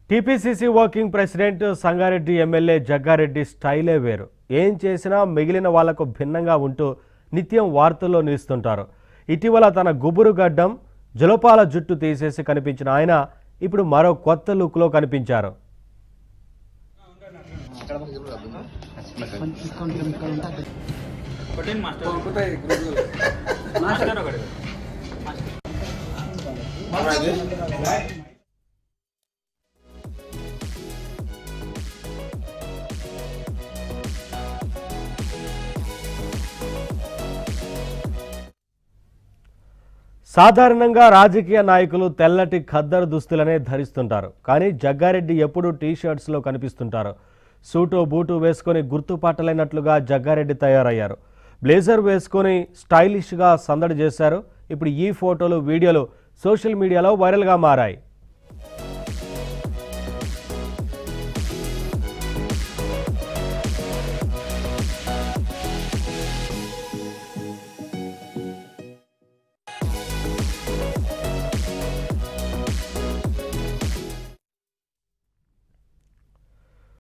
TPCC working president Sangareddy MLA Jaggareddy స్టైలే వేరు ఏం చేసినా మిగిలిన వాళ్లకు భిన్నంగా ఉంటూ నిత్యం వార్తల్లో నిలుస్తుంటారు ఇటీవల తన గుబురు గడ్డం జులపాల జుట్టు తీసేసి కనిపించిన ఆయన ఇప్పుడు మరో కొత్త లుక్లో కనిపించారు సాధారణంగా రాజకీయ నాయకులు తెల్లటి ఖద్దరు దుస్తులనే ధరిస్తుంటారు కానీ జగ్గారెడ్డి ఎప్పుడూ టీ షర్ట్స్లో కనిపిస్తుంటారు సూటు బూటు వేసుకొని గుర్తుపట్టలేనట్లుగా జగ్గారెడ్డి తయారయ్యారు బ్లేజర్ వేసుకొని స్టైలిష్గా సందడి చేశారు ఇప్పుడు ఈ ఫోటోలు వీడియోలు సోషల్ మీడియాలో వైరల్గా మారాయి